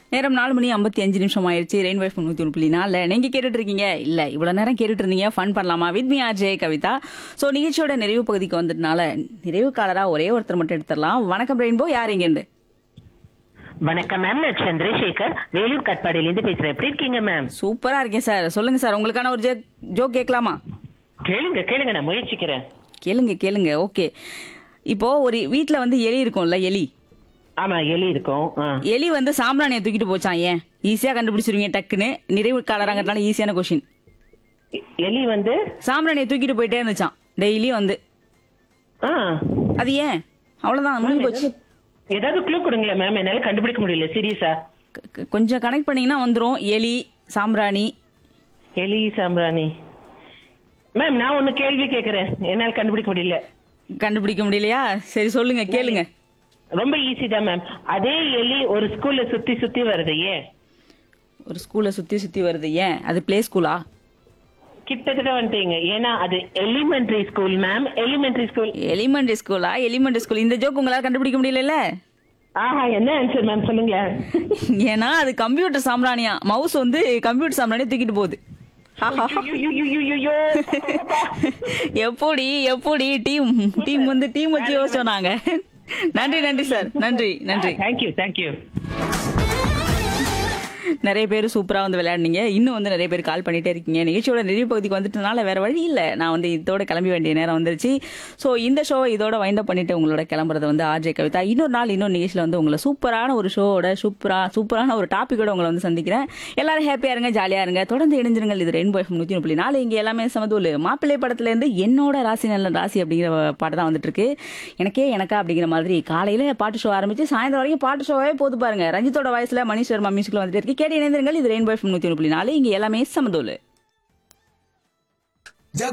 நேரம் நாலு மணி ஐம்பத்தி அஞ்சு நிமிஷம் ஆயிடுச்சு ரெயின் வைஃப் நூத்தி ஒன்று புள்ளி நாலில் நீங்க கேட்டுட்டு இருக்கீங்க இல்ல இவ்வளவு நேரம் கேட்டுட்டு இருந்தீங்க ஃபன் பண்ணலாமா with me RJ Kavitha show நிகழ்ச்சியோட நிறைவு பகுதிக்கு வந்ததுனால நிறைவு காலரா ஒரே ஒருத்தர் மட்டும் எடுத்துடலாம் வணக்கம் ரெயின்போ யார் இருந்து வணக்கம் மேம் நான் சந்திரசேகர் வேலூர் கட்பாடியிலேருந்து பேசுறேன் எப்படி இருக்கீங்க மேம் சூப்பரா இருக்கேன் சார் சொல்லுங்க சார் உங்களுக்கான ஒரு ஜோக் கேட்கலாமா கேளுங்க கேளுங்க நான் முயற்சிக்கிறேன் கேளுங்க கேளுங்க ஓகே இப்போ ஒரு வீட்ல வந்து எலி இருக்கும்ல எலி ஆமா எலி இருக்கும் ஆ. எலி வந்து சாம்பிராணியை தூக்கிட்டு போச்சான் ஏன் ஈஸியா கண்டுபிடிச்சிருவீங்க டக்குன்னு நிறைவு காலராங்கிறதுனால ஈஸியான கொஷின் எ- எலி வந்து சாம்பிராணியை தூக்கிட்டு போயிட்டே இருந்துச்சான் டெய்லி வந்து ஆ அது ஏன் அவ்வளவுதான் முடிஞ்சு போச்சு ஏதாவது- ஏதாவது க்ளூ கொடுங்களேன் மேம் என்னால கண்டுபிடிக்க முடியல சீரியஸா க- க- கொஞ்சம் கனெக்ட் பண்ணீங்கன்னா வந்துரும் எலி சாம்பிராணி எலி சாம்பிராணி மேம் நான் ஒன்னு கேள்வி கேக்குறேன் என்னால கண்டுபிடிக்க முடியல கண்டுபிடிக்க முடியலையா சரி சொல்லுங்க கேளுங்க ரொம்ப ஈஸி தான் மேம் அதே எலி ஒரு ஸ்கூல்ல சுத்தி சுத்தி வருது ஏன் ஒரு ஸ்கூல்ல சுத்தி சுத்தி வருது ஏன் அது பிளே ஸ்கூலா கிட்டத்தட்ட வந்துட்டீங்க ஏன்னா அது elementary school ma'am elementary school elementary ஸ்கூலா எலிமெண்டரி ஸ்கூல் இந்த ஜோக் உங்களால கண்டுபிடிக்க முடியல ஆஹா என்ன ஆன்சர் மேம் சொல்லுங்களேன் ஏன்னா அது கம்ப்யூட்டர் சாம்பிராணியா மவுஸ் வந்து கம்ப்யூட்டர் சாம்பிராணியை தூக்கிட்டு போகுது ஆஹா. ஐயோ எப்படி எப்படி டீம் டீம் வந்து டீம் வச்சு யோசிச்சோம் நாங்க நன்றி நன்றி சார் நன்றி நன்றி தேங்க்யூ தேங்க்யூ நிறைய பேர் சூப்பரா வந்து விளையாடுனீங்க இன்னும் வந்து நிறைய பேர் கால் பண்ணிட்டே இருக்கீங்க நிகழ்ச்சியோட நிறைவு பகுதிக்கு வந்துட்டனால வேற வழி இல்ல நான் வந்து இதோட கிளம்பி வேண்டிய நேரம் வந்துருச்சு ஸோ இந்த ஷோவை இதோட வைண்ட் அப் பண்ணிட்டு உங்களோட கிளம்புறது வந்து ஆர்ஜே கவிதா இன்னொரு நாள் இன்னொரு நிகழ்ச்சியில் வந்து உங்களை சூப்பரான ஒரு ஷோவோட சூப்பரா சூப்பரான ஒரு டாப்பிக்கோட உங்களை வந்து சந்திக்கிறேன் எல்லாரும் ஹாப்பியா இருங்க ஜாலியா இருங்க தொடர்ந்து இணைஞ்சிருங்கள் இது ரெயின்போ எஃப்எம் நூற்றி புள்ளி நாலு இங்க எல்லாமே சமதூல் மாப்பிள்ளை படத்துல இருந்து என்னோட ராசி நல்ல ராசி அப்படிங்கிற பாட்டு தான் வந்துட்டு இருக்கு எனக்கே எனக்கா அப்படிங்கிற மாதிரி காலையில பாட்டு ஷோ ஆரம்பிச்சு சாயந்தரம் வரைக்கும் பாட்டு ஷோவே போது பாருங்க ரஞ்சித்தோட வயசுல மணி சர்மா மியூசிக்ல வந்துட்டு இருக்கு கேட்டு இணைந்திருங்கள் இது ரெயின்போ எஃப்எம் நூற்றி புள்ளி நாலு இங்க எல்லாமே சமதூல்